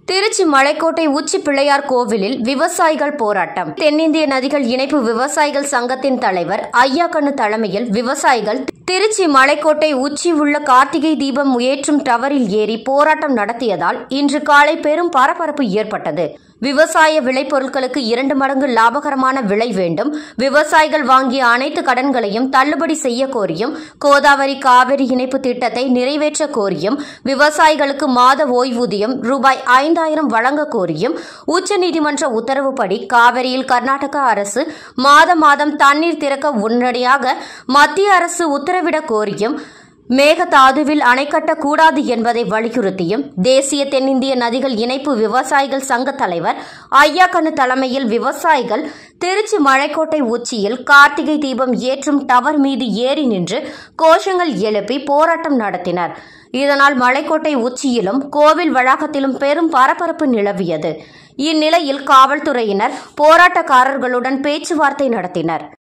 திருச்சி மலைக்கோட்டை உச்சி பிள்ளையார் கோவிலில் விவசாயிகள் போராட்டம் தென்னிந்திய நதிகள் இணைப்பு விவசாயிகள் சங்கத்தின் தலைவர் ஐயாக்கண்ணு தலைமையில் விவசாயிகள் திருச்சி மலைக்கோட்டை உச்சி உள்ள கார்த்திகை தீபம் ஏற்றும் டவரில் ஏறி போராட்டம் நடத்தியதால் இன்று காலை பெரும் பரபரப்பு ஏற்பட்டது விவசாய விளைபொருட்களுக்கு இரண்டு மடங்கு லாபகரமான விலை வேண்டும் விவசாயிகள் வாங்கிய அனைத்து கடன்களையும் தள்ளுபடி செய்ய கோரியும் கோதாவரி காவிரி இணைப்பு திட்டத்தை நிறைவேற்ற கோரியும் விவசாயிகளுக்கு மாத ஓய்வூதியம் ரூபாய் ஐந்தாயிரம் வழங்க கோரியும் உச்சநீதிமன்ற உத்தரவுப்படி காவிரியில் கர்நாடக அரசு மாத மாதம் தண்ணீர் திறக்க உடனடியாக மத்திய அரசு உத்தரவிட கோரியும் மேகதாதுவில் அணை கட்டக்கூடாது என்பதை வலியுறுத்தியும் தேசிய தென்னிந்திய நதிகள் இணைப்பு விவசாயிகள் சங்க தலைவர் ஐயாக்கண்ணு தலைமையில் விவசாயிகள் திருச்சி மலைக்கோட்டை உச்சியில் கார்த்திகை தீபம் ஏற்றும் டவர் மீது ஏறி நின்று கோஷங்கள் எழுப்பி போராட்டம் நடத்தினர் இதனால் மலைக்கோட்டை உச்சியிலும் கோவில் வளாகத்திலும் பெரும் பரபரப்பு நிலவியது இந்நிலையில் காவல்துறையினர் போராட்டக்காரர்களுடன் பேச்சுவார்த்தை நடத்தினர்